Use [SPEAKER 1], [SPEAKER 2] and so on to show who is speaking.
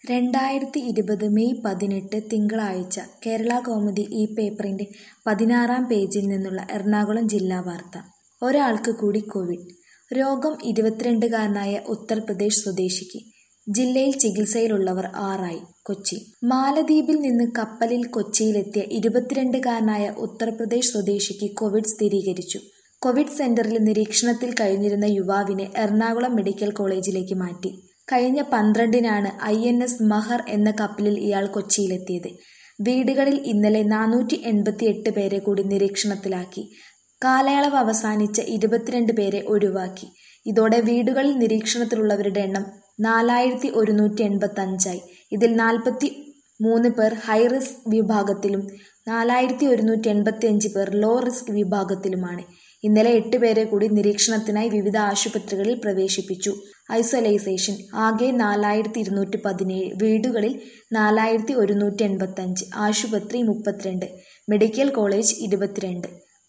[SPEAKER 1] രണ്ടായിരത്തി ഇരുപത് മെയ് പതിനെട്ട് തിങ്കളാഴ്ച കേരളകൗമുദി ഈ പേപ്പറിന്റെ പതിനാറാം പേജിൽ നിന്നുള്ള എറണാകുളം ജില്ലാ വാർത്ത. ഒരാൾക്ക് കൂടി കോവിഡ് രോഗം ഇരുപത്തിരണ്ടുകാരനായ ഉത്തർപ്രദേശ് സ്വദേശിക്ക് ജില്ലയിൽ ചികിത്സയിലുള്ളവർ ആറായി കൊച്ചി മാലദ്വീപിൽ നിന്ന് കപ്പലിൽ കൊച്ചിയിലെത്തിയ ഇരുപത്തിരണ്ടുകാരനായ ഉത്തർപ്രദേശ് സ്വദേശിക്ക് കോവിഡ് സ്ഥിരീകരിച്ചു. കോവിഡ് സെന്ററിൽ നിരീക്ഷണത്തിൽ കഴിഞ്ഞിരുന്ന യുവാവിനെ എറണാകുളം മെഡിക്കൽ കോളേജിലേക്ക് മാറ്റി. കഴിഞ്ഞ പന്ത്രണ്ടിനാണ് ഐ എൻ എസ് മഹർ എന്ന കപ്പലിൽ ഇയാൾ കൊച്ചിയിലെത്തിയത്. വീടുകളിൽ ഇന്നലെ നാനൂറ്റി എൺപത്തിയെട്ട് പേരെ കൂടി നിരീക്ഷണത്തിലാക്കി. കാലയളവ് അവസാനിച്ച ഇരുപത്തിരണ്ട് പേരെ ഒഴിവാക്കി. ഇതോടെ വീടുകളിൽ നിരീക്ഷണത്തിലുള്ളവരുടെ എണ്ണം നാലായിരത്തി ഒരുന്നൂറ്റി എൺപത്തഞ്ചായി. ഇതിൽ നാൽപ്പത്തിമൂന്ന് പേർ ഹൈറിസ്ക് വിഭാഗത്തിലും നാലായിരത്തി ഒരുന്നൂറ്റി എൺപത്തിയഞ്ച് പേർ ലോ റിസ്ക് വിഭാഗത്തിലുമാണ്. ഇന്നലെ എട്ട് പേരെ കൂടി നിരീക്ഷണത്തിനായി വിവിധ ആശുപത്രികളിൽ പ്രവേശിപ്പിച്ചു. ഐസൊലേഷൻ ആകെ നാലായിരത്തി ഇരുന്നൂറ്റി പതിനേഴ്. വീടുകളിൽ നാലായിരത്തി ഒരുന്നൂറ്റി എൺപത്തഞ്ച്. ആശുപത്രി മുപ്പത്തിരണ്ട്. മെഡിക്കൽ കോളേജ് ഇരുപത്തിരണ്ട്.